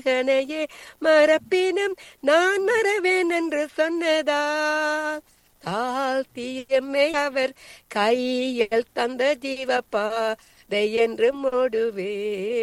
மகனையே மறப்பினும் நான் மறவேன் என்று சொன்னதா தாழ்த்தி எம்மை அவர் கையில் தந்த ஜீவப்பாதை என்று மூடுவே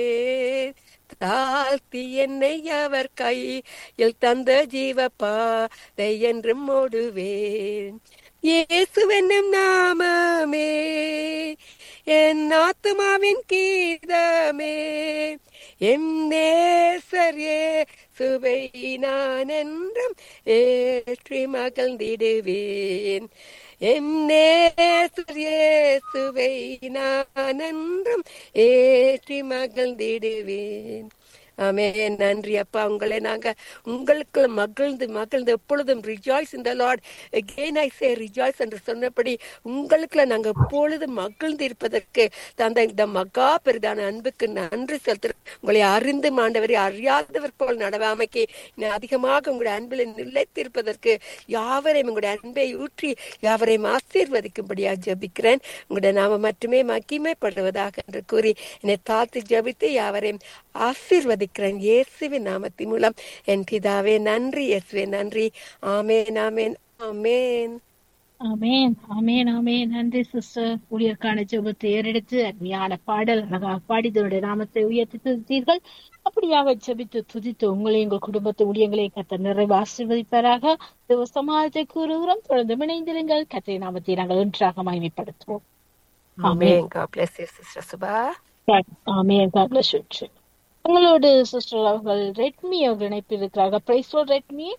தாழ்த்தி என்னை அவர் கையில் தந்த ஜீவப்பாதை என்று மூடுவேன் இயேசுவென்னும் நாமமே என் ஆத்துமாவின் கீதமே எம் நேசர் இயேசுவை நான் என்றும் ஏற்றி மகிழ்ந்திடுவேன் எம் நேசர் இயேசுவை நான் என்றும் ஏற்றி மகிழ்ந்திடுவேன் ஆமே நன்றி அப்பா உங்களை நாங்க உங்களுக்கு மகிழ்ந்து மகிழ்ந்து எப்பொழுதும் rejoice in the Lord again I say rejoice என்று சொன்னபடி உங்களுக்குள்ள நாங்க எப்பொழுதும் மகிழ்ந்து இருப்பதற்கு தந்த இந்த மகா பெரிதான அன்புக்கு நன்றி செலுத்துறோம் உங்களை அறிந்து மாண்டவரை அறியாதவர் போல் நடவாமைக்கு இன்னும் அதிகமாக உங்களுடைய அன்பில் நிலைத்திருப்பதற்கு யாவரையும் உங்களுடைய அன்பை ஊற்றி யாவரையும் ஆசீர்வதிக்கும்படியாக ஜெபிக்கிறேன் உங்களுடைய நாம மட்டுமே மகிமைப்படுவதாக என்று கூறி என்னை தாழ்த்தி ஜெபித்து யாவரையும் ஆசீர்வதிக்கிறேன் இயேசுவின் நாமத்தின் மூலம் என் பிதாவே நன்றி இயேசுவே நன்றி ஆமேன் ஆமேன் ஆமேன் ஆமேன் ஆமேன் ஆமேன் நன்றி சிஸ்டர் ஊழியர்கான ஜெபத்தை ஏறெடுத்து அருமையான பாடல் அழகாக பாடிதனுடைய நாமத்தை உயர்த்தி துதித்தீர்கள் அப்படியாக ஜெபித்து துதித்து உங்களை எங்கள் குடும்பத்தை ஊழியங்களை கத்த நிறைவு ஆசீர்வதிப்பாராக தேவ சமாஜத்தை கூறுகிறோம் தொடர்ந்து இணைந்திருங்கள் கத்தை நாமத்தை நாங்கள் ஒன்றாக மகிமைப்படுத்துவோம் ஆமேன் God bless you sister Subha ஆமேன் God bless you too. உங்களோடு சிஸ்டர் அவர்கள் ரெட்மி அவர்கள் இணைப்பில் இருக்கிறார்கள் பிரைஸோ ரெட்மி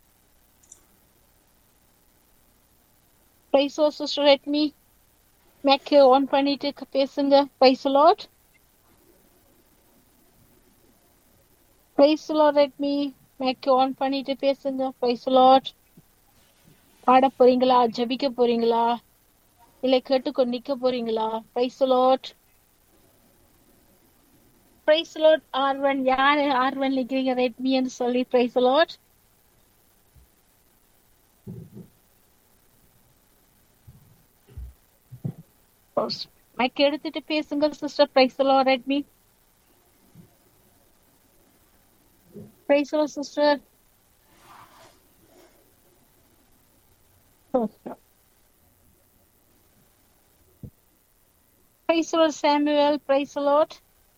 பிரைஸோ சிஸ்டர் ரெட்மி மேக்கு ஆன் பண்ணிட்டு க- பேசுங்க praise Lord praise Lord Redmi மேக்கு ஆன் பண்ணிட்டு பேசுங்க பிரைஸ் லாட் பாட போறீங்களா ஜபிக்க போறீங்களா இல்லை கேட்டுக்கொண்டு நிக்க போறீங்களா praise Lord praise Lord Arvan யாரு ஆர்வன் நிக்கிறீங்க ரெட்மின்னு சொல்லி பிரைஸ் லாட் மைக் எடுத்துட்டு பேசுங்க sister praise Lord Redmi praise Lord sister praise Lord Samuel praise Lord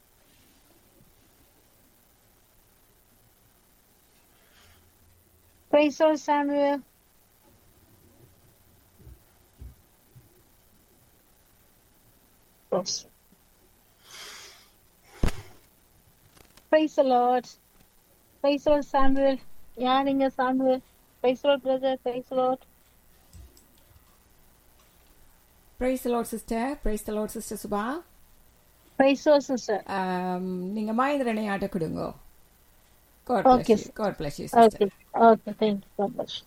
praise Lord Samuel praise Lord praise Lord Samuel யார் நீங்க Samuel praise Lord brother praise Lord praise Lord sister praise Lord sister Subha praise Lord sister ஆம், நீங்க மகேந்திரனை ஆட்ட கொடுங்க God Okay, bless you. God bless you, sister. Okay okay thank you so much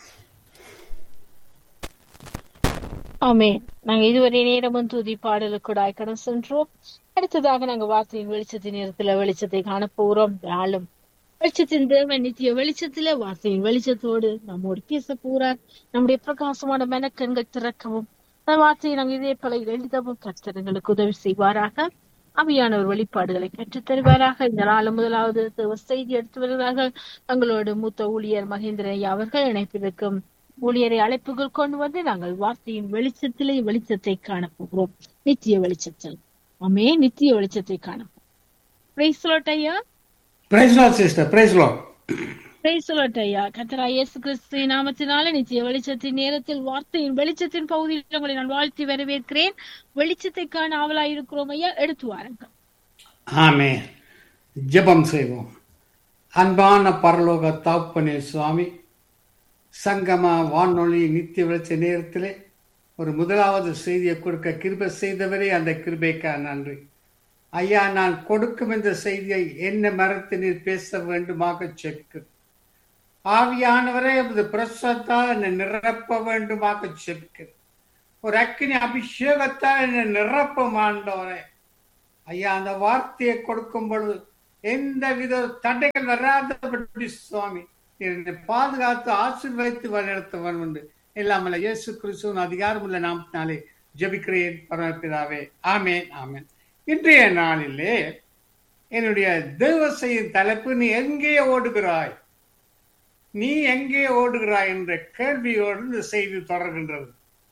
ஆமே நாங்க இதுவரை நேரமும் துதி பாடலுக்கு ஆய்க்கடம் சென்றோம் அடுத்ததாக நாங்க வார்த்தையின் வெளிச்சத்தின் நேரத்துல வெளிச்சத்தை காணப்போறோம் நாளும் வெளிச்சத்தின் தேவன் நித்திய வெளிச்சத்தில வார்த்தையின் வெளிச்சத்தோடு நம்மோடு பேச போறார் நம்முடைய பிரகாசமான மெனக்கண்கள் திறக்கவும் அந்த வார்த்தையை நாங்கள் இதே பல எழுதவும் கர்த்தர்களுக்கு உதவி செய்வாராக அவையானவர் வெளிப்பாடுகளை கற்றுத் தருவாராக இந்த நாள் முதலாவது தேவ செய்தி எடுத்து வருகிறார்கள் தங்களோடு மூத்த ஊழியர் மகேந்திரன் ஐயா அவர்கள் இணைப்பிருக்கும் ஊழியரை அழைப்புகள் கொண்டு வந்து நாங்கள் வார்த்தையின் வெளிச்சத்திலே வெளிச்சத்தை காணப்போகிறோம் நித்திய வெளிச்சத்தில் ஆமே நித்திய வெளிச்சத்தை காணப்போம் பிரைஸ் ஐயா praise Lord sister praise Lord praise ஐயா கத்தரா இயேசு கிறிஸ்து நாமத்தினாலே நித்திய வெளிச்சத்தின் நேரத்தில் வார்த்தையின் வெளிச்சத்தின் பகுதியில் உங்களை நான் வாழ்த்தி வரவேற்கிறேன் வெளிச்சத்தை காண ஆவலாய் இருக்கிறோம் ஐயா எடுத்து வாருங்கள் ஆமே ஜெபம் செய்வோம் அன்பான பரலோக தாப்பனே சுவாமி சங்கமா வானொலி நித்திய வெளிச்ச நேரத்திலே ஒரு முதலாவது செய்தியை கொடுக்க கிருபை செய்தவரே அந்த கிருபைக்கா நன்றி ஐயா நான் கொடுக்கும் இந்த செய்தியை என்ன மரத்து நீர் பேச வேண்டுமாக செக்கு ஆவியானவரே இது பிரசத்தால் என்னை நிரப்ப வேண்டுமாக செக்கு ஒரு அக்கினி அபிஷேகத்தால் என்னை நிரப்ப மாண்டவரே ஐயா அந்த வார்த்தையை கொடுக்கும் பொழுது எந்த வித தடைகள் வராதபடி சுவாமி நீர் என்னை பாதுகாத்து ஆசீர்வதித்து வழிநடத்தவன் உண்டு இல்லாமல் இயேசு கிறிஸ்துவின் அதிகாரமுள்ள நாமத்தினாலே ஜெபிக்கிறேன் பரமபிதாவே ஆமேன் ஆமேன் இன்றைய நாளிலே என்னுடைய தேவ செய்யும் தலைப்பு நீ எங்கே ஓடுகிறாய் நீ எங்கே ஓடுகிறாய் என்ற கேள்வியோடு இந்த செய்தி தொடர்கின்றது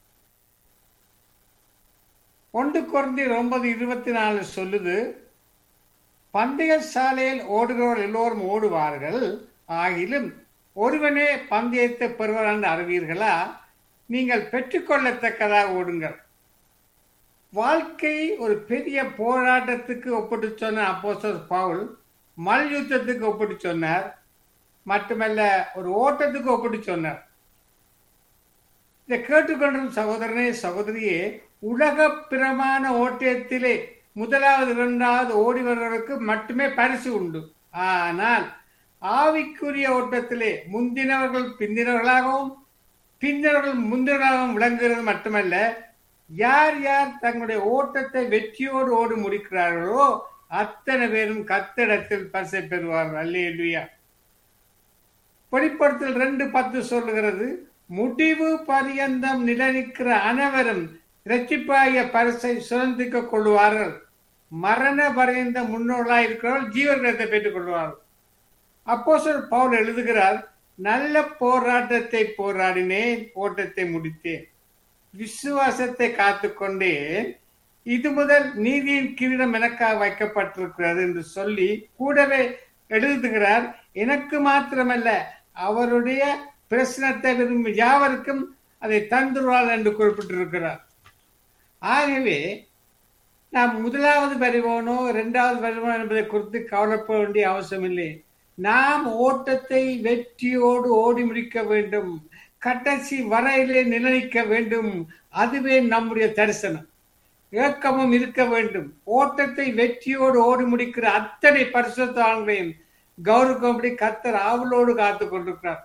ஒன்று குறைந்தி ஒன்பது இருபத்தி நாலு சொல்லுது பந்தய சாலையில் ஓடுகிறவர் எல்லோரும் ஓடுவார்கள் ஆகிலும் ஒருவனே பந்தயத்தை பெறுவார் என்று அறிவீர்களா நீங்கள் பெற்றுக்கொள்ளத்தக்கதாக ஓடுங்கள் வாழ்க்கை ஒரு பெரிய போராட்டத்துக்கு ஒப்பிட்டு சொன்ன அப்போஸ்தலர் பவுல் மல்யுத்தத்துக்கு ஒப்பிட்டு சொன்னார் மட்டுமல்ல ஒரு ஓட்டத்துக்கு ஒப்பிட்டு சொன்னார் இதை கேட்டுக்கொண்டிருக்கும் சகோதரனே சகோதரியே உலக பிரமாண ஓட்டத்திலே முதலாவது இரண்டாவது ஓடி வருவதற்கு மட்டுமே பரிசு உண்டு ஆனால் ஆவிக்குரிய ஓட்டத்திலே முந்தினவர்கள் பிந்தினவர்களாகவும் பிந்தினவர்கள் முந்தினவர்களாகவும் விளங்குகிறது மட்டுமல்ல யார் யார் தங்களுடைய ஓட்டத்தை வெற்றியோடு ஓடி முடிக்கிறார்களோ அத்தனை பேரும் கத்திடத்தில் பரிசை பெறுவார்கள் அல்லேலுயா வெளிப்படுத்தல் ரெண்டு பத்து சொல்லுகிறது முடிவு பரியந்தம் நிலநிற்கிற அனைவரும் இரட்சிப்பாகிய பரிசை சுதந்திக்க கொள்வார்கள் மரண பரியந்த முன்னோர்களாக இருக்கிறவர்கள் ஜீவகிரகத்தை பெற்றுக் கொள்வார்கள் அப்போ சொல் பவுல் எழுதுகிறார் நல்ல போராட்டத்தை போராடினேன் ஓட்டத்தை முடித்தேன் விசுவாசத்தை காத்துக்கொண்டேன் இது முதல் நீதியின் கிரீடம் எனக்காக வைக்கப்பட்டிருக்கிறது என்று சொல்லி கூடவே எழுதுகிறார் எனக்கு மாத்திரமல்ல அவருடைய பிரச்சனத்தை விரும்பும் யாவருக்கும் அதை தந்துருவாள் என்று குறிப்பிட்டிருக்கிறார் ஆகவே நாம் முதலாவது வருவோனோ இரண்டாவது வருவோனோ என்பதை குறித்து கவலைப்பட வேண்டிய அவசியம் இல்லை நாம் ஓட்டத்தை வெற்றியோடு ஓடி முடிக்க வேண்டும் கடைசி வரையிலே நிலைக்க வேண்டும் அதுவே நம்முடைய தரிசனம் ஏக்கமும் இருக்க வேண்டும் ஓட்டத்தை வெற்றியோடு ஓடி முடிக்கிற அத்தனை பரிசுத்தான்களையும் கௌரவம்படி கத்தர் ஆவலோடு காத்துக் கொண்டிருக்கிறார்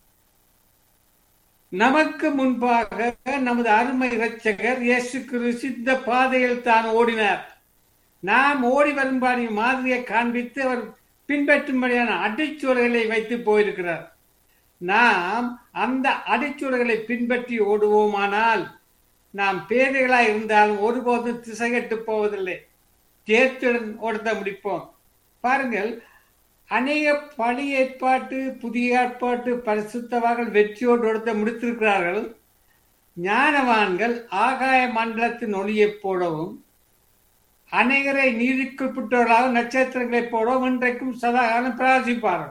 நமக்கு முன்பாக நமது அருமை இரட்சகர் இயேசு கிறிஸ்து இந்த பாதையில் தான் ஓடினார் நாம் ஓடி வரும்பாடி மாதிரியை காண்பித்து அவர் பின்பற்றும்படியான அடிச்சுவர்களை வைத்து போயிருக்கிறார் நாம் அந்த அடிச்சுவர்களை பின்பற்றி ஓடுவோமானால் நாம் பேதைகளாய் இருந்தாலும் ஒருபோதும் திசைகட்டு போவதில்லை தேர்த்துடன் ஓடத்த முடிப்போம் பாருங்கள் அநேக பழைய ஏற்பாட்டு புதிய ஏற்பாட்டு பரிசுத்தவார்கள் வெற்றியோடு ஒடுத்த முடித்திருக்கிறார்கள் ஞானவான்கள் ஆகாய மண்டலத்தின் ஒளியைப் போலவும் அநேகரை நீதிக்குட்பட்டவர்களாக நட்சத்திரங்களைப் போலவும் இன்றைக்கும் சதாகாலம் பிரார்த்திப்பார்கள்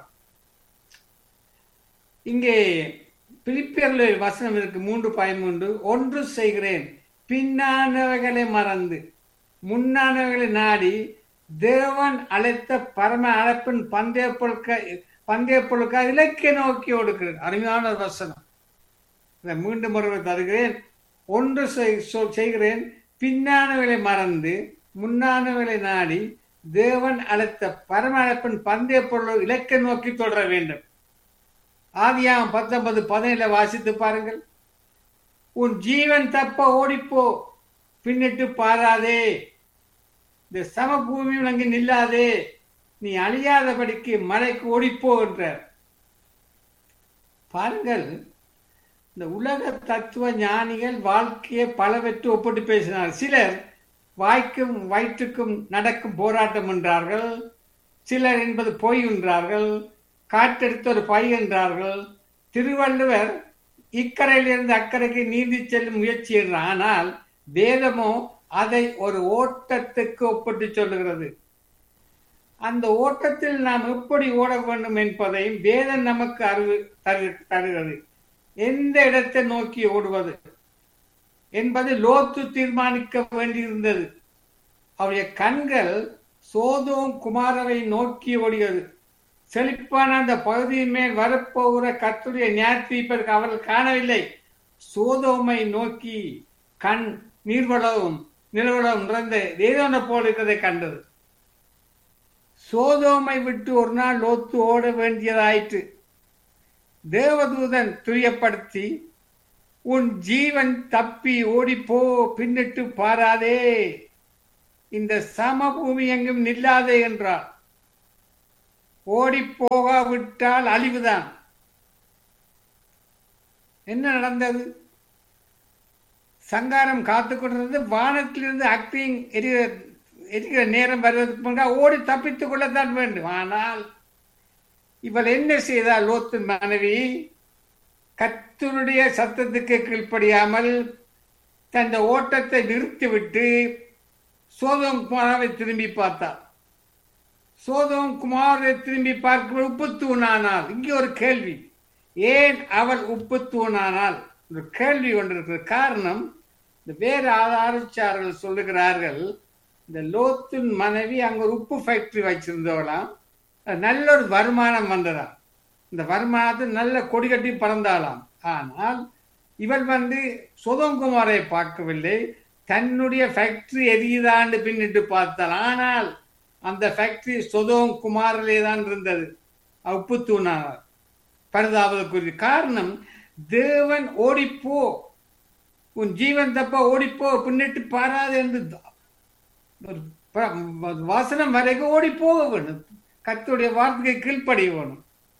இங்கே பிலிப்பியர்களில் வசனம் இருக்கு மூன்று பதிமூன்று ஒன்று செய்கிறேன் பின்னானவைகளை மறந்து முன்னானவைகளை நாடி தேவன் அழைத்த பரம அழைப்பின் பந்தய பொருட்க பந்தய பொருட்க இலக்கிய நோக்கி ஓடுகிறேன் அருமையான ஒரு வசனம் இதை மீண்டும் ஒருவர் தருகிறேன் ஒன்று செய்கிறேன் பின்னானவைகளை மறந்து முன்னானவைகளை நாடி தேவன் அழைத்த பரம அழைப்பின் பந்தய பொருள் இலக்கிய நோக்கி தொடர வேண்டும் ஆதியாம் பத்தொன்பது பதினேழு வாசித்து பாருங்கள் உன் ஜீவன் தப்ப ஓடிப்போ பின்னிட்டு பாராதே இந்த சமபூமியில் அங்கு நில்லாதே நீ அழியாதபடிக்கு மலைக்கு ஓடிப்போ என்றார் பாருங்கள் இந்த உலக தத்துவ ஞானிகள் வாழ்க்கையை பலவற்று ஒப்பிட்டு பேசினார் சிலர் வாய்க்கும் வயிற்றுக்கும் நடக்கும் போராட்டம் என்றார்கள் சிலர் என்பது பொய் என்றார்கள் காற்றெடுத்த ஒரு பை என்றார்கள் திருவள்ளுவர் இக்கரையிலிருந்து அக்கறைக்கு நீந்தி செல்லும் முயற்சி என்று ஆனால் வேதமோ அதை ஒரு ஓட்டத்துக்கு ஒப்பிட்டு சொல்லுகிறது அந்த ஓட்டத்தில் நாம் எப்படி ஓட வேண்டும் என்பதையும் வேதம் நமக்கு அறிவு தரு தருகிறது எந்த இடத்தை நோக்கி ஓடுவது என்பது லோத்து தீர்மானிக்க வேண்டியிருந்தது அவருடைய கண்கள் சோதோம் குமாரவை நோக்கி ஓடியது செழிப்பான அந்த பகுதியின் மேல் வரப்போகிற கத்துடைய நியாயத்தீர்ப்பதற்கு அவர்கள் காணவில்லை சோதோமை நோக்கி கண் நீர்வளவும் நிலவளவும் நிறைந்த ஏதோன போல் இருக்கிறதை கண்டது சோதோமை விட்டு ஒரு நாள் லோத்து ஓட வேண்டியதாயிற்று தேவதூதன் துரியப்படுத்தி உன் ஜீவன் தப்பி ஓடிப்போ பின்னிட்டு பாராதே இந்த சமபூமி எங்கும் நில்லாதே என்றார் ஓடி போகாவிட்டால் அழிவுதான் என்ன நடந்தது சங்காரம் காத்து கொண்டிருந்தது வானத்திலிருந்து அக்னியும் எரிய இருக்கிற நேரம் வருவதற்கு முன்னாடி ஓடி தப்பித்துக் கொள்ளத்தான் வேண்டும் ஆனால் இவள் என்ன செய்தால் லோத்தின் மனைவி கத்தருடைய சத்தத்துக்கு கீழ்ப்படியாமல் தன் ஓட்டத்தை நிறுத்திவிட்டு சோதம் குமாராவை திரும்பி பார்த்தார் சோதம் குமாரை திரும்பி பார்க்க உப்பு தூணானால் இங்கே ஒரு கேள்வி ஏன் அவள் உப்பு தூணானால் ஒரு கேள்வி கொண்டிருக்கிற காரணம் இந்த வேறு ஆதாரச்சாரர்கள் சொல்லுகிறார்கள் இந்த லோத்தின் மனைவி அங்க ஒரு உப்பு ஃபேக்டரி வச்சிருந்தவளாம் அது நல்ல ஒரு வருமானம் வந்ததாம் இந்த வருமானத்தை நல்ல கொடி கட்டி பறந்தாளாம் ஆனால் இவள் வந்து சுதங்குமாரை பார்க்கவில்லை தன்னுடைய ஃபேக்டரி எரியுதான்னு பின்னிட்டு பார்த்தாள் ஆனால் அந்த ஃபேக்டரி சுதோம் குமாரிலே தான் இருந்தது உப்பு தூணானார் பரிதாபத்துக்குரிய காரணம் தேவன் ஓடிப்போ உன் ஜீவன் தப்ப ஓடிப்போ பின்னிட்டு பாராது என்று ஒரு ப- வசனம் வரைக்கும் ஓடி போக வேணும் கர்த்தருடைய வார்த்தைக்கு கீழ்ப்படிய வேணும்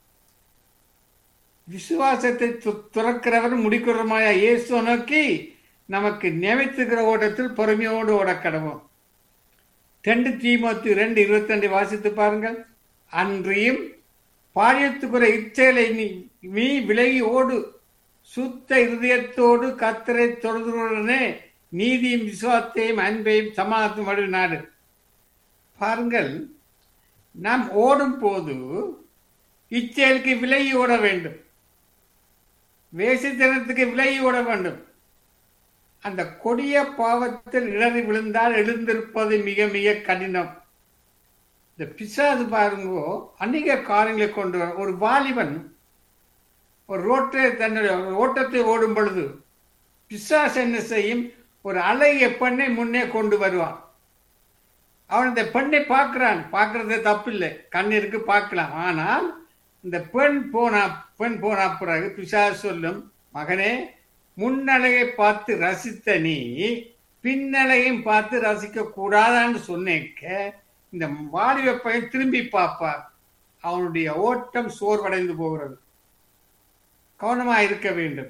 விசுவாசத்தை து- துறக்கிறவர் முடிக்கிறவருமாய இயேசு நோக்கி நமக்கு நியமித்துக்கிற ஓட்டத்தில் பொறுமையோடு ஓட கடவோம் ரெண்டு தீமோத்து ரெண்டு இருபத்தி ரெண்டு வாசித்து பாருங்கள் அன்றியும் பாடியத்துக்குற இச்செயலை நீ நீ விலகி ஓடு சுத்த இருதயத்தோடு கத்தரை தொழுதுடனே நீதியும் விசுவாசத்தையும் அன்பையும் சமாதத்தையும் வழி நாடு பாருங்கள் நாம் ஓடும் போது இச்செயலுக்கு விலகி ஓட வேண்டும் வேசித்தனத்துக்கு விலகி ஓட வேண்டும் அந்த கொடிய பாவத்தில் இடறி விழுந்தால் எழுந்திருப்பது மிக மிக கடினம் இந்த பிசாது பாருங்கோ அநேக காரியங்களை கொண்டு வர ஒரு வாலிபன் ஒரு ரோட்டை தன்னுடைய ஓட்டத்தை ஓடும் பொழுது பிசாசு என்ன செய்யும் ஒரு அழகிய பெண்ணை முன்னே கொண்டு வருவான் அவன் இந்த பெண்ணை பார்க்கிறான் பார்க்கறது தப்பில்லை கண்ணிற்கு பார்க்கலாம் ஆனால் இந்த பெண் போனா பெண் போன பிறகு பிசாசு சொல்லும் மகனே முன்னழகை பார்த்து ரசித்த நீ பின்னழகையும் பார்த்து ரசிக்க கூடாதான்னு சொன்னேக்க இந்த வாலிப பையன் திரும்பி பார்ப்பார் அவனுடைய ஓட்டம் சோர்வடைந்து போகிறது கவனமா இருக்க வேண்டும்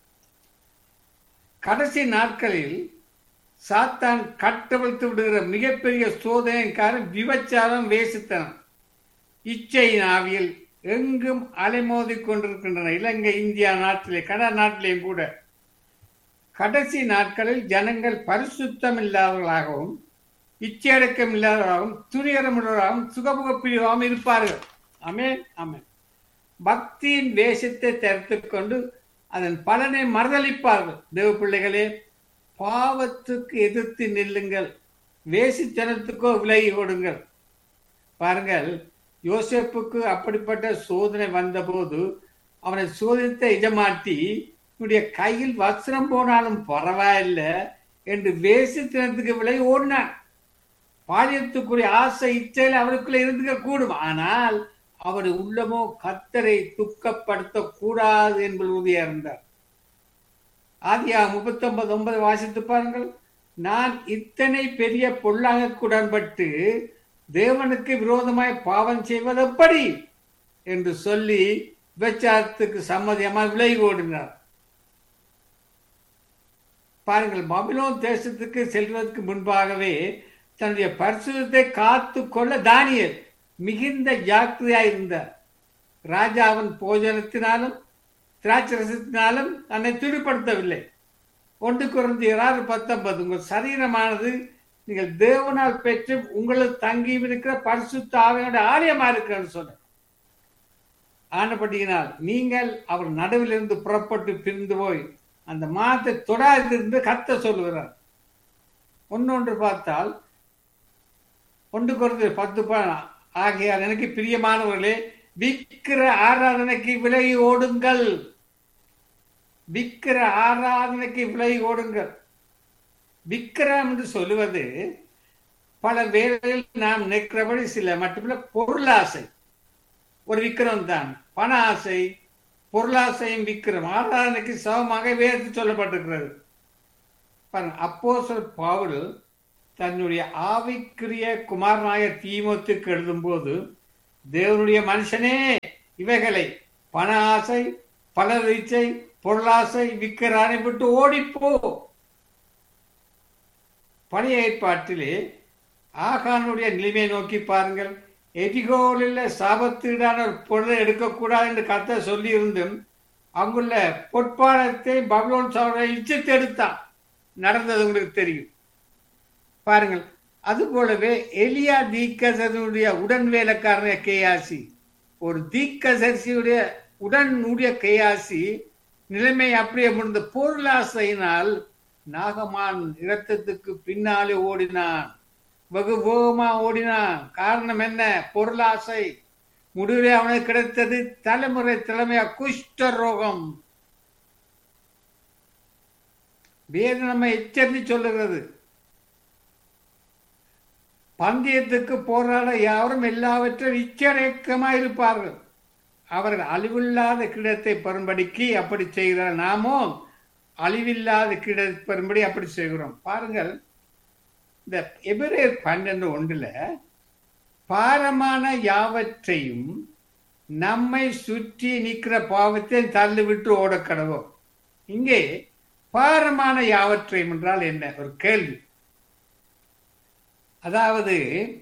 கடைசி நாட்களில் சாத்தான் கட்டவிழ்த்து விடுகிற மிகப்பெரிய சோதனைக்காரன் விபச்சாரம் வேசித்தனம் இச்சையின் ஆவியில் எங்கும் அலைமோதி கொண்டிருக்கின்றன இலங்கை இந்தியா நாட்டிலே கனடா நாட்டிலேயும் கூட கடைசி நாட்களில் ஜனங்கள் பரிசுத்தம் இல்லாதவர்களாகவும் இச்சையடக்கம் இல்லாதவராகவும் துணிகரமுள்ளவராகவும் சுகமுகப்பிரிவாகவும் இருப்பார்கள் அமேன் அமேன் பக்தியின் வேஷத்தை தரித்துக் கொண்டு அதன் பலனை மறுதளிப்பார்கள் தேவ பிள்ளைகளே பாவத்துக்கு எதிர்த்து நில்லுங்கள் வேசித்தனத்துக்கோ விலகி கொடுங்கள் பாருங்கள் யோசேப்புக்கு அப்படிப்பட்ட சோதனை வந்தபோது அவனை சோதித்த எஜமாட்டி உன்னுடைய கையில் வஸ்திரம் போனாலும் பரவாயில்லை என்று வேசித்தனத்துக்கு விலகி ஓடினான் பாலியத்துக்குரிய ஆசை இச்சையில் அவருக்குள்ள இருந்துக்க கூடும் ஆனால் அவர் உள்ளமோ கத்தரை துக்கப்படுத்த கூடாது என்பது உறுதியா இருந்தார் ஆதியா முப்பத்தி ஒன்பது ஒன்பது வாசித்து பாருங்கள் நான் இத்தனை பெரிய பொல்லாக உடன்பட்டு தேவனுக்கு விரோதமாய் பாவம் செய்வது எப்படி என்று சொல்லி விபச்சாரத்துக்கு சம்மதியமாக விலகி ஓடினார் பாருங்கள் பபிலோன் தேசத்துக்கு செல்வதற்கு முன்பாகவே தன்னுடைய பரிசுத்தை காத்து கொள்ள தானியல் மிகுந்த ஜாக்கிரதையாய் இருந்தார் ராஜாவின் போஜனத்தினாலும் திராட்சரசத்தினாலும் தன்னை துடிப்படுத்தவில்லை ஒன்று குறைந்து ஆறு பத்தொன்பது உங்கள் சரீரமானது நீங்கள் தேவனால் பெற்று உங்களுக்கு தங்கி இருக்கிற பரிசுத்த ஆவையோட ஆலயமா இருக்கிறன்னு சொன்ன ஆனப்படியினால் நீங்கள் அவர் நடுவிலிருந்து புறப்பட்டு பிரிந்து போய் அந்த மாத்தை தொடாதிருந்து கத்த சொல்லுகிறார் ஒன்னொன்று பார்த்தால் ஒன்று குறைந்து பத்து ப- ஆகையால் எனக்கு பிரியமானவர்களே விக்கிர ஆராதனைக்கு விலகி ஓடுங்கள் விக்கிர ஆராதனைக்கு விலகி ஓடுங்கள் விக்கிரம் என்று சொல்லுவது பல வேளையில் நாம் நிற்கிறபடி சில மட்டுமில்ல பொருளாசை ஒரு விக்கிரம் தான் பண ஆசை பொருளாசையும் விக்கிரம் ஆராதனைக்கு சமமாக வேறு சொல்லப்பட்டிருக்கிறது பாருங்க அப்போ பவுல் தன்னுடைய ஆவிக்குரிய குமாரனாய தீமோத்துக்கு எழுதும்போது தேவனுடைய மனுஷனே இவைகளை பண ஆசை பலரீச்சை பொருளாசை விக்கிரானை விட்டு ஓடிப்போ பழைய ஏற்பாட்டிலே ஆகானுடைய நிலைமையை நோக்கி பாருங்கள் எரிகோலில் சாபத்தீடான ஒரு பொருளை எடுக்கக்கூடாது என்று கத்த சொல்லி இருந்தும் அங்குள்ள பொற்பாலத்தை பபுலோன் சோழரை இச்சித்து எடுத்தான் நடந்தது உங்களுக்கு தெரியும் பாருங்கள் அது போலவே எலியா தீக்கசனுடைய உடன் வேலைக்காரன கேயாசி ஒரு தீக்கசரிசியுடைய உடனுடைய கேயாசி நிலைமை அப்படியே முடிந்த பொருளாசையினால் நாகமான் இரத்தத்துக்கு பின்னாலே ஓடினான் வெகு வேகமா ஓடினான் காரணம் என்ன பொருளாசை முடிவிலே அவனுக்கு கிடைத்தது தலைமுறை தலைமையா குஷ்ட ரோகம் வேறு நம்ம எச்சரித்து சொல்லுகிறது பந்தயத்துக்கு போராட யாரும் எல்லாவற்றும் இச்சரக்கமாக இருப்பார்கள் அவர்கள் அழிவில்லாத கிடத்தை பெறும்படிக்கு அப்படி செய்கிறார் நாமோ அழிவில்லாத கிடத்தை பெறும்படி அப்படி செய்கிறோம் பாருங்கள் இந்த எபிரேர் பன்னெண்டு ஒன்றுல பாரமான யாவற்றையும் நம்மை சுற்றி நிற்கிற பாவத்தை தள்ளிவிட்டு ஓட கடவோம் இங்கே பாரமான யாவற்றையும் என்றால் என்ன ஒரு கேள்வி அதாவது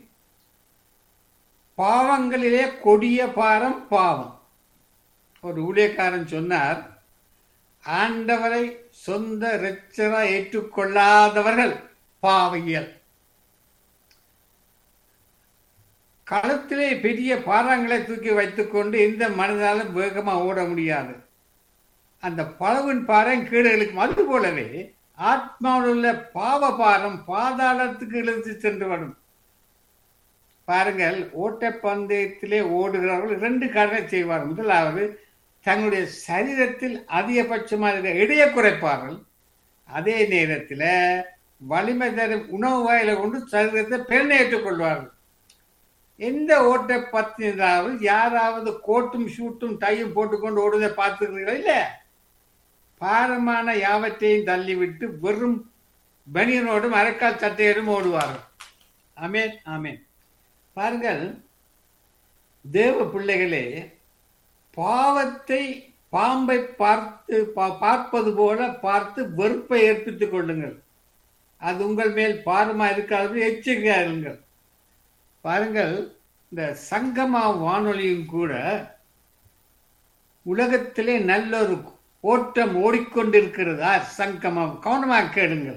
பாவங்களிலே கொடிய பாரம் பாவம் ஒரு ஊழியக்காரன் சொன்னார் ஆண்டவரை சொந்த இரட்சரா ஏற்றுக்கொள்ளாதவர்கள் பாவியல் களத்திலே பெரிய பாறாங்களை தூக்கி வைத்துக்கொண்டு எந்த மனிதனாலும் வேகமா ஓட முடியாது அந்த பழவின் பாறை கீழே இழுக்கும் அது போலவே ஆத்மாவில் உள்ள பாவ பாரம் பாதாளத்துக்கு இழுத்து சென்று வரும் பாருங்கள் ஓட்டப்பந்தயத்திலே ஓடுகிறவர்கள் இரண்டு காரணம் செய்வார்கள் முதலாவது தங்களுடைய சரீரத்தில் அதிகபட்சமாக இருக்கிற இடையை குறைப்பார்கள் அதே நேரத்தில் வலிமை தரும் உணவு வாயில கொண்டு சரீரத்தை பெருநேற்றுக் கொள்வார்கள் எந்த ஓட்ட பத்தினாவது யாராவது கோட்டும் ஷூட்டும் டையும் போட்டுக்கொண்டு ஓடுவதை பார்த்துக்கிறீங்களா இல்ல பாரமான யாவற்றையும் தள்ளிவிட்டு வெறும் பனியனோடும் அரைக்கால் சட்டையோடும் ஓடுவார்கள் ஆமேன் ஆமேன் பாருங்கள் தேவ பிள்ளைகளே பாவத்தை பாம்பை பார்த்து பார்ப்பது போல பார்த்து வெறுப்பை ஏற்படுத்திக் கொள்ளுங்கள் அது உங்கள் மேல் பாரமா இருக்காது எச்சரிக்கையா இருங்கள் பாருங்கள் இந்த சங்கமா வானொலியும் கூட உலகத்திலே நல்ல ஒரு ஓட்டம் ஓடிக்கொண்டிருக்கிறதா சங்கமா கவனமாக கேளுங்கள்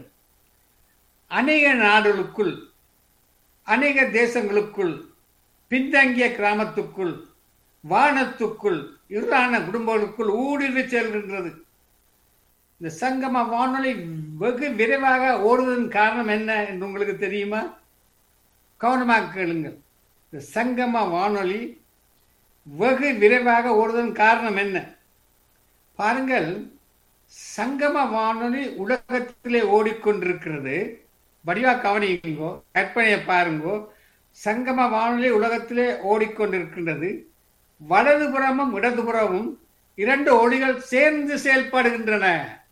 அநேக நாடுகளுக்குள் அநேக தேசங்களுக்குள் பின்தங்கிய கிராமத்துக்குள் வானத்துக்குள் இருளான குடும்பங்களுக்குள் ஊடுருவி செல்கின்றது இந்த சங்கம வானொலி வெகு விரைவாக ஓடுவதன் காரணம் என்ன என்று உங்களுக்கு தெரியுமா கவனமாக கேளுங்கள் இந்த சங்கம வானொலி வெகு விரைவாக ஓடுவதன் காரணம் என்ன பாருங்கள் சங்கம வானொலி உலகத்திலே ஓடிக்கொண்டிருக்கிறது வடிவா கவனிங்கோ கற்பனையை பாருங்கோ சங்கம வானொலி உலகத்திலே ஓடிக்கொண்டிருக்கின்றது வலதுபுறமும் இடதுபுறமும் இரண்டு ஒளிகள் சேர்ந்து செயல்படுகின்றன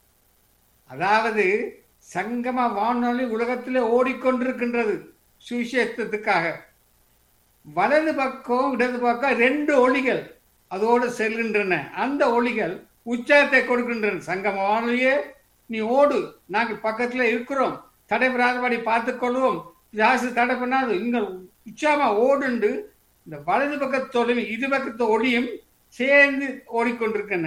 அதாவது சங்கம வானொலி உலகத்திலே ஓடிக்கொண்டிருக்கின்றது சுவிசேஷத்துக்காக வலது பக்கம் இடது பக்கம் ரெண்டு ஒளிகள் அதோடு செல்கின்றன அந்த ஒளிகள் உற்சாகத்தை கொடுக்கின்றன சங்கம வானொலியே நீ ஓடு நாங்கள் பக்கத்துல இருக்கிறோம் தடைபெறாதபடி பார்த்துக் கொள்வோம் ஜாஸ்தி தடை பண்ணாது இங்க உற்சாகமா ஓடுண்டு இந்த வலது பக்கத்தோடையும் இரு பக்கத்து ஒளியும் சேர்ந்து ஓடிக்கொண்டிருக்கின்றன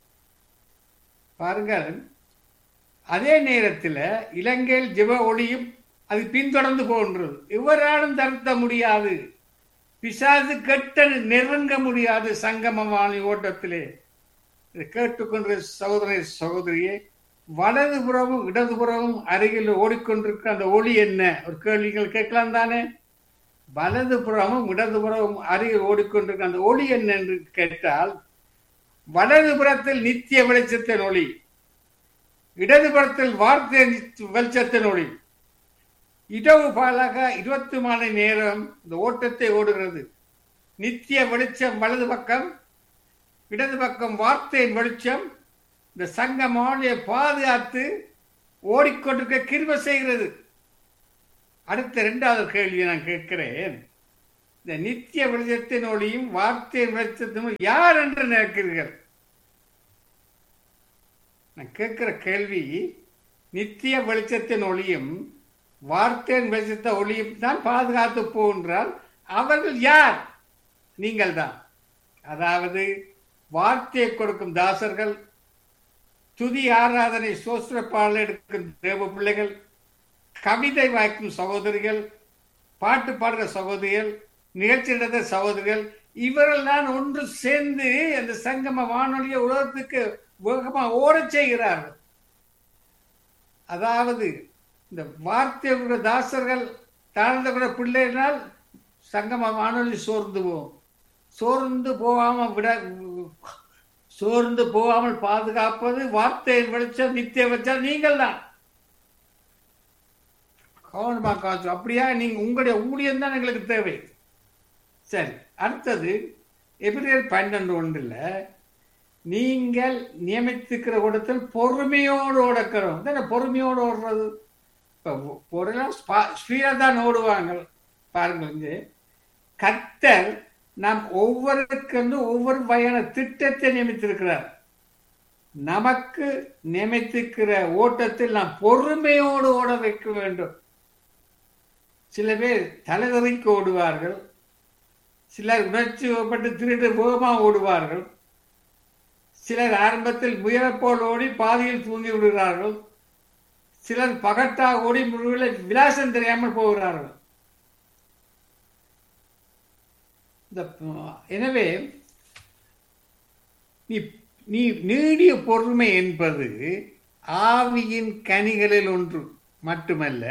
பாருங்கள் அதே நேரத்தில் இலங்கையில் ஜிவ ஒளியும் அது பின்தொடர்ந்து போகின்றது இவராலும் தடுத்த முடியாது பிசாசு கெட்ட நெருங்க முடியாது சங்கமமான ஓட்டத்திலே இதை கேட்டுக்கொண்ட சகோதர சகோதரியே வலதுபுறமும் இடதுபுறமும் அருகில் ஓடிக்கொண்டிருக்கிற அந்த ஒளி என்ன ஒரு கேள்விகள் கேட்கலாம் தானே வலதுபுறமும் இடதுபுறமும் அருகில் ஓடிக்கொண்டிருக்கிற அந்த ஒளி என்ன என்று கேட்டால் வலதுபுறத்தில் நித்திய வெளிச்சத்தின் ஒளி இடதுபுறத்தில் வார்த்தை வெளிச்சத்தின் ஒளி இடவு பாலாக இருபத்தி மணி நேரம் இந்த ஓட்டத்தை ஓடுகிறது நித்திய வெளிச்சம் வலது பக்கம் இடது பக்கம் வார்த்தையின் வெளிச்சம் இந்த சங்க மொழியை பாதுகாத்து ஓடிக்கொண்டிருக்க கிருப செய்கிறது அடுத்த இரண்டாவது கேள்வியை நான் கேட்கிறேன் இந்த நித்திய வெளிச்சத்தின் ஒளியும் வார்த்தையின் வெளிச்சத்தின் யார் என்று நினைக்கிறீர்கள் நான் கேட்கிற கேள்வி நித்திய வெளிச்சத்தின் ஒளியும் வார்த்தையின் வெளிச்சத்தை ஒளியும் தான் பாதுகாத்து போகின்றால் அவர்கள் யார் நீங்கள் தான் அதாவது வார்த்தையை கொடுக்கும் தாசர்கள் துதி ஆராதனை சோஸ்திர பாடல் எடுக்கும் தேவ பிள்ளைகள் கவிதை வாய்க்கும் சகோதரிகள் பாட்டு பாடுற சகோதரிகள் நிகழ்ச்சி நடந்த சகோதரிகள் இவர்கள் தான் ஒன்று சேர்ந்து அந்த சங்கம வானொலியை உலகத்துக்கு வேகமா ஓடச் செய்கிறார்கள் அதாவது இந்த வார்த்தை தாசர்கள் தாழ்ந்த கூட பிள்ளைகளால் சங்கம வானொலி சோர்ந்து போகும் சோர்ந்து போகாம விட சோர்ந்து போகாமல் பாதுகாப்பது வார்த்தையின் வெளிச்சம் நித்திய வச்சால் நீங்கள் தான் கவனமா காசு அப்படியா நீங்க உங்களுடைய ஊழியம் தான் எங்களுக்கு தேவை சரி அடுத்தது எபிரியர் பன்னெண்டு ஒன்றில் நீங்கள் நியமித்திருக்கிற இடத்தில் பொறுமையோடு ஓடக்கிறோம் தானே பொறுமையோடு ஓடுறது இப்போ பொருளாக ஸ்பீடாக தான் ஓடுவாங்க பாருங்க இங்கே கர்த்தர் நாம் ஒவ்வொருக்கென்று ஒவ்வொரு வகையான திட்டத்தை நியமித்திருக்கிறார் நமக்கு நியமித்திருக்கிற ஓட்டத்தில் நாம் பொறுமையோடு ஓட வைக்க வேண்டும் சில பேர் தலைதறிக்கு ஓடுவார்கள் சிலர் உணர்ச்சி பட்டு திருட்டு வேகமாக ஓடுவார்கள் சிலர் ஆரம்பத்தில் முயலப்போல் ஓடி பாதியில் தூங்கி விடுகிறார்கள் சிலர் பகட்டாக ஓடி முழுவில் விலாசம் தெரியாமல் போகிறார்கள் இந்த எனவே நீ நீ நீடிய பொறுமை என்பது ஆவியின் கனிகளில் ஒன்று மட்டுமல்ல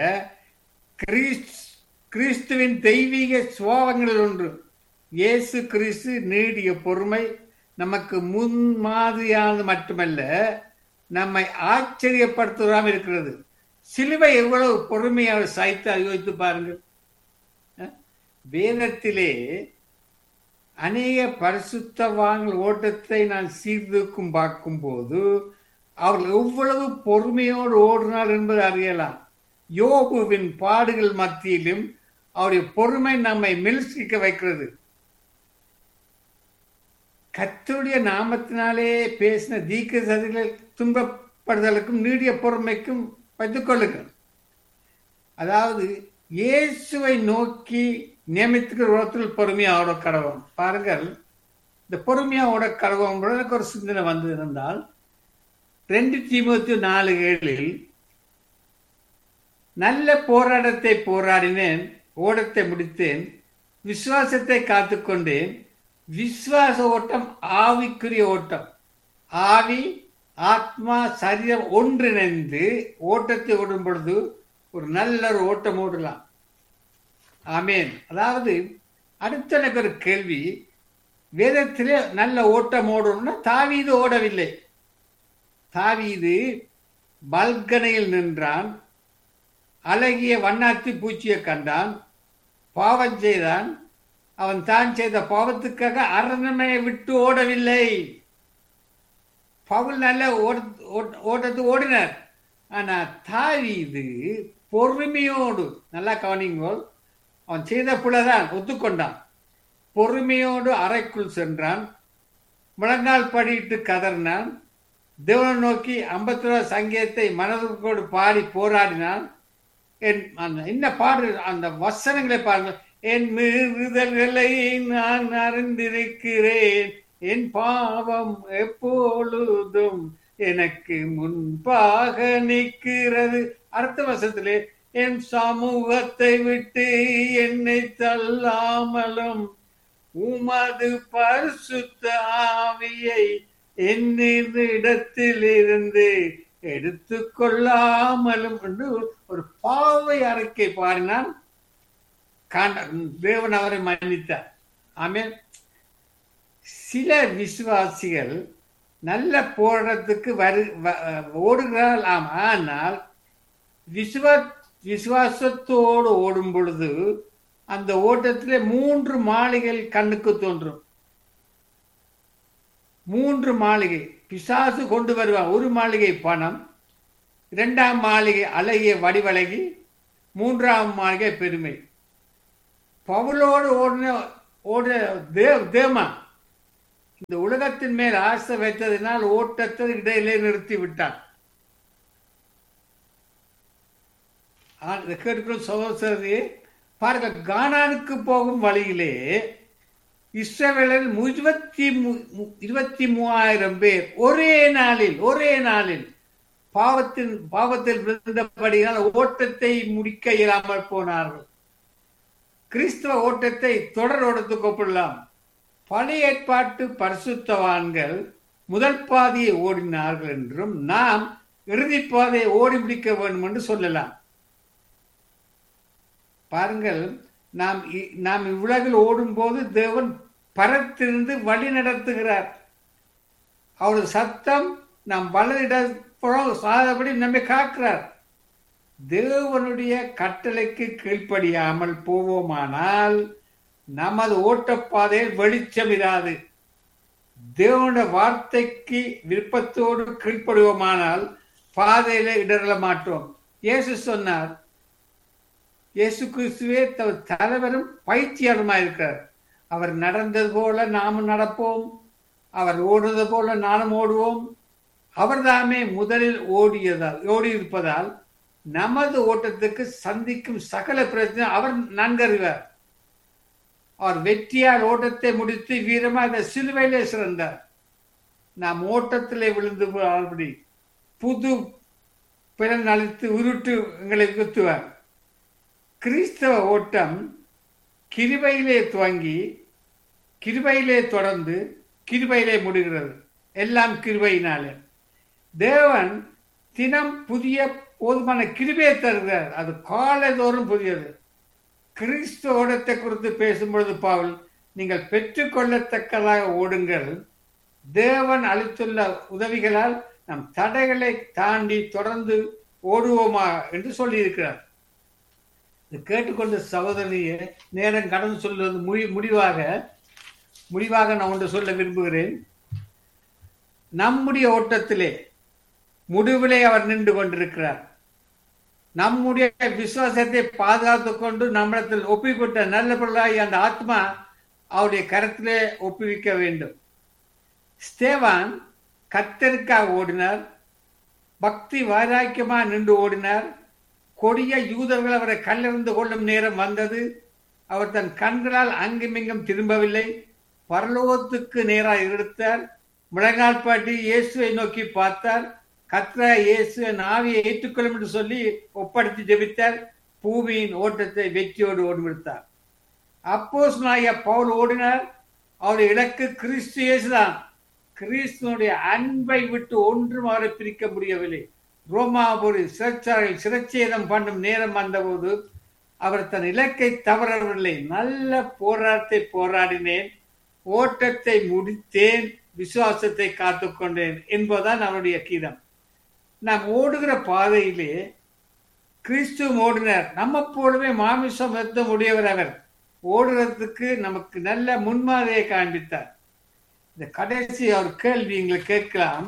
கிறிஸ்துவின் தெய்வீக சுவாபங்களில் ஒன்று இயேசு கிறிஸ்து நீடிய பொறுமை நமக்கு முன்மாதிரியானது மட்டுமல்ல நம்மை ஆச்சரியப்படுத்துவதாக இருக்கிறது சிலுவை எவ்வளவு பொறுமையாக சாய்த்து யோசித்து பாருங்கள் வேதத்திலே அநேக பரிசுத்தவான்கள் ஓட்டத்தை நான் சீர்தூக்கும் பார்க்கும்போது அவர்கள் எவ்வளவு பொறுமையோடு ஓடினார் என்பதை அறியலாம் யோபுவின் பாடுகள் மத்தியிலும் அவருடைய பொறுமை நம்மை மெல்சிக்க வைக்கிறது கத்தருடைய நாமத்தினாலே பேசின தீக்க சதிகளை துன்பப்படுதலுக்கும் நீடிய பொறுமைக்கும் வைத்துக் கொள்ளுங்கள் அதாவது இயேசுவை நோக்கி நியமித்துக்கிற உலகத்தில் பொறுமையாக ஓட கடவோம் பாருங்கள் இந்த பொறுமையாக ஓட கடவோம் எனக்கு ஒரு சிந்தனை வந்து இருந்தால் ரெண்டு தீமுத்தி நாலு ஏழில் நல்ல போராட்டத்தை போராடினேன் ஓடத்தை முடித்தேன் விசுவாசத்தை காத்துக்கொண்டேன் விசுவாச ஓட்டம் ஆவிக்குரிய ஓட்டம் ஆவி ஆத்மா சரீரம் ஒன்றிணைந்து ஓட்டத்தை ஓடும் பொழுது ஒரு நல்ல ஒரு ஓட்டம் ஓடலாம் ஆமேன் அதாவது அடுத்த எனக்கு ஒரு கேள்வி வேதத்திலே நல்ல ஓட்டம் ஓடணும்னா தாவீது ஓடவில்லை தாவீது பல்கனையில் நின்றான் அழகிய வண்ணாத்தி பூச்சியை கண்டான் பாவம் செய்தான் அவன் தான் செய்த பாவத்துக்காக அரண்மனையை விட்டு ஓடவில்லை பவுல் நல்ல ஓட்டத்து ஓடினார் ஆனா தாவீது பொறுமையோடு நல்லா கவனிங்கோ அவன் செய்த பிள்ளைதான் ஒத்துக்கொண்டான் பொறுமையோடு அறைக்குள் சென்றான் முழங்கால் படிட்டு கதறினான் தேவனை நோக்கி ஐம்பத்தி ரூபா சங்கீதத்தை மனதுக்கோடு பாடி போராடினான் என் அந்த என்ன பாடு அந்த வசனங்களை பாருங்க என் மீறுதல்களை நான் அறிந்திருக்கிறேன் என் பாவம் எப்பொழுதும் எனக்கு முன்பாக நிற்கிறது அடுத்த வருஷத்திலே என் சமூகத்தை விட்டு என்னை தள்ளாமலும் உமது பரிசுத்த ஆவியை என்னிடத்தில் இருந்து எடுத்து கொள்ளாமலும் என்று ஒரு பாவை அறிக்கை பாடினான் தேவன் அவரை மன்னித்தார் ஆமேன் சில விசுவாசிகள் நல்ல போராட்டத்துக்கு வரு ஓடுகிறார்கள் ஆம் ஆனால் விசுவா விசுவாசத்தோடு ஓடும் பொழுது அந்த ஓட்டத்திலே மூன்று மாளிகைகள் கண்ணுக்கு தோன்றும் மூன்று மாளிகை பிசாசு கொண்டு வருவான் ஒரு மாளிகை பணம் இரண்டாம் மாளிகை அழகிய வடிவழகி மூன்றாம் மாளிகை பெருமை பவுலோடு ஓடின ஓட தேவ் தேமா இந்த உலகத்தின் மேல் ஆசை வைத்ததினால் ஓட்டத்தை இடையிலே நிறுத்தி விட்டான் கேட்கிற சகோதரரே பாருங்க கானானுக்கு போகும் வழியிலே இஸ்ரவேலர் இருபத்தி இருபத்தி மூவாயிரம் பேர் ஒரே நாளில் ஒரே நாளில் பாவத்தின் பாவத்தில் விழுந்தபடியால் ஓட்டத்தை முடிக்க இயலாமல் போனார்கள் கிறிஸ்தவ ஓட்டத்தை தொடர் ஓட்டத்துக்கு ஒப்பிடலாம் பழைய ஏற்பாட்டு பரிசுத்தவான்கள் முதல் பாதையை ஓடினார்கள் என்றும் நாம் இறுதி பாதையை ஓடி பிடிக்க வேண்டும் என்று சொல்லலாம் பாருங்கள் நாம் நாம் இவ்வுலகில் ஓடும்போது தேவன் பரத்திலிருந்து வழி நடத்துகிறார் அவரது சத்தம் நாம் வலதிடப்புறம் சாதபடி நம்மை காக்கிறார் தேவனுடைய கட்டளைக்கு கீழ்ப்படியாமல் போவோமானால் நமது ஓட்டப்பாதையில் வெளிச்சம் இராது தேவனுடைய வார்த்தைக்கு விருப்பத்தோடு கீழ்ப்படுவோமானால் பாதையில இடரல மாட்டோம் இயேசு சொன்னார் இயேசு கிறிஸ்துவே தலைவரும் பயிற்சியாளருமா இருக்கிறார் அவர் நடந்தது போல நாமும் நடப்போம் அவர் ஓடுவது போல நானும் ஓடுவோம் அவர் தாமே முதலில் ஓடியதால் ஓடி இருப்பதால் நமது ஓட்டத்துக்கு சந்திக்கும் சகல பிரச்சனை அவர் நன்கறிவார் அவர் வெற்றியால் ஓட்டத்தை முடித்து வீரமாக சிலுவையிலே சிறந்தார் நாம் ஓட்டத்திலே விழுந்து அப்படி புது பிறன் அழித்து உருட்டு எங்களை குத்துவார் கிறிஸ்தவ ஓட்டம் கிருபையிலே துவங்கி கிருபையிலே தொடர்ந்து கிருபையிலே முடிகிறது எல்லாம் கிருபையினாலே தேவன் தினம் புதிய போதுமான கிருபையை தருகிறார் அது காலைதோறும் புதியது கிறிஸ்துவ ஓடத்தை குறித்து பேசும்பொழுது பாவல் நீங்கள் பெற்றுக்கொள்ளத்தக்கதாக ஓடுங்கள் தேவன் அளித்துள்ள உதவிகளால் நம் தடைகளை தாண்டி தொடர்ந்து ஓடுவோமா என்று சொல்லியிருக்கிறார் இது கேட்டுக்கொண்ட சகோதரியே நேரம் கடந்து சொல்வது முடி முடிவாக முடிவாக நான் ஒன்று சொல்ல விரும்புகிறேன் நம்முடைய ஓட்டத்திலே முடிவிலே அவர் நின்று கொண்டிருக்கிறார் நம்முடைய விசுவாசத்தை பாதுகாத்துக் கொண்டு நம்மிடத்தில் ஒப்பிக்கொண்ட நல்ல பொருளாகி அந்த ஆத்மா அவருடைய கரத்திலே ஒப்புவிக்க வேண்டும் ஸ்தேவான் கத்தருக்காக ஓடினார் பக்தி வைராக்கியமா நின்று ஓடினார் கொடிய யூதர்கள் அவரை கல்லறிந்து கொள்ளும் நேரம் வந்தது அவர் தன் கண்களால் அங்குமிங்கும் திரும்பவில்லை பரலோகத்துக்கு நேராக எடுத்தார் முழங்கால் பாட்டி இயேசுவை நோக்கி பார்த்தார் கத்ரா இயேசு ஆவியை ஏற்றுக்கொள்ளும் என்று சொல்லி ஒப்படைத்து ஜெபித்தார் பூமியின் ஓட்டத்தை வெற்றியோடு ஓடிவிடுத்தார் அப்போஸ் நாய பவுல் ஓடினார் அவருடைய இலக்கு கிறிஸ்து இயேசுதான் கிறிஸ்துவனுடைய அன்பை விட்டு ஒன்றும் அவரை பிரிக்க முடியவில்லை ரோமாபுரி சிறைச்சாலையில் சிரச்சேதம் பண்ணும் நேரம் வந்தபோது அவர் தன் இலக்கை தவறவில்லை நல்ல போராட்டத்தை போராடினேன் ஓட்டத்தை முடித்தேன் விசுவாசத்தை காத்துக்கொண்டேன் என்பதுதான் அவருடைய கீதம் நாம் ஓடுகிற பாதையிலே கிறிஸ்து ஓடினார் நம்ம போலவே மாமிசம் யுத்தம் உடையவர் அவர் ஓடுறதுக்கு நமக்கு நல்ல முன்மாதிரியை காண்பித்தார் இந்த கடைசி அவர் கேள்வி எங்களை கேட்கலாம்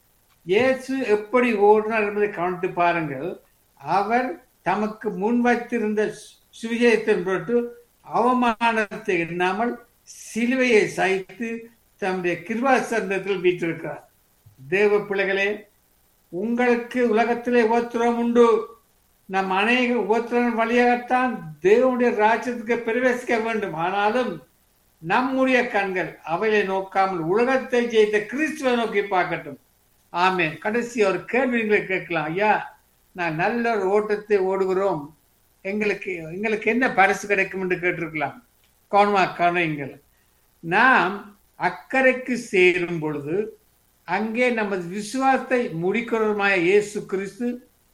இயேசு எப்படி ஓடினார் என்பதை கவனித்து பாருங்கள் அவர் தமக்கு முன் வைத்திருந்த சுவிஜயத்தின் பொருட்டு அவமானத்தை எண்ணாமல் சிலுவையை சைத்து தம்முடைய கிருபாசந்தத்தில் வீற்றிருக்கிறார் தேவ பிள்ளைகளே உங்களுக்கு உலகத்திலே உபத்திரம் உண்டு நம் அநேக உபத்திரம் வழியாகத்தான் தேவனுடைய ராஜ்யத்துக்கு பிரவேசிக்க வேண்டும் ஆனாலும் நம்முடைய கண்கள் அவைகளை நோக்காமல் உலகத்தை ஜெயித்த கிறிஸ்துவை நோக்கி பார்க்கட்டும் ஆமே கடைசி ஒரு கேள்விகளை கேட்கலாம் ஐயா நான் நல்ல ஒரு ஓட்டத்தை ஓடுகிறோம் எங்களுக்கு எங்களுக்கு என்ன பரிசு கிடைக்கும் என்று கேட்டிருக்கலாம் கவனமா கவனிங்கள் நாம் அக்கறைக்கு சேரும் பொழுது அங்கே நமது விசுவாசத்தை முடிக்கிறதுமாய இயேசு கிறிஸ்து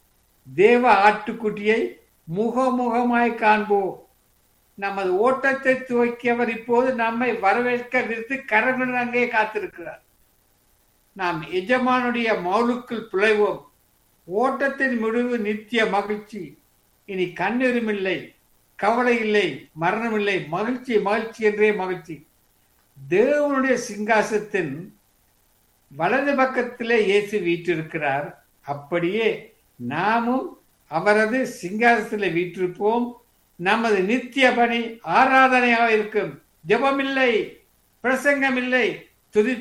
தேவ ஆட்டுக்குட்டியை முகமுகமாய் காண்போம் நமது ஓட்டத்தை துவக்கியவர் இப்போது நம்மை வரவேற்க விருத்து கரங்களுடன் அங்கே காத்திருக்கிறார் நாம் எஜமானுடைய மௌலுக்குள் பிழைவோம் ஓட்டத்தின் முடிவு நித்திய மகிழ்ச்சி இனி கண்ணீரும் இல்லை கவலை இல்லை மரணம் இல்லை மகிழ்ச்சி மகிழ்ச்சி என்றே மகிழ்ச்சி தேவனுடைய சிங்காசத்தின் வலது பக்கத்திலே இயேசு வீற்றிருக்கிறார் அப்படியே நாமும் அவரது சிங்காசத்தில் வீற்றிருப்போம் நமது நித்திய பணி ஆராதனையாக இருக்கும் ஜெபமில்லை பிரசங்கமில்லை துதி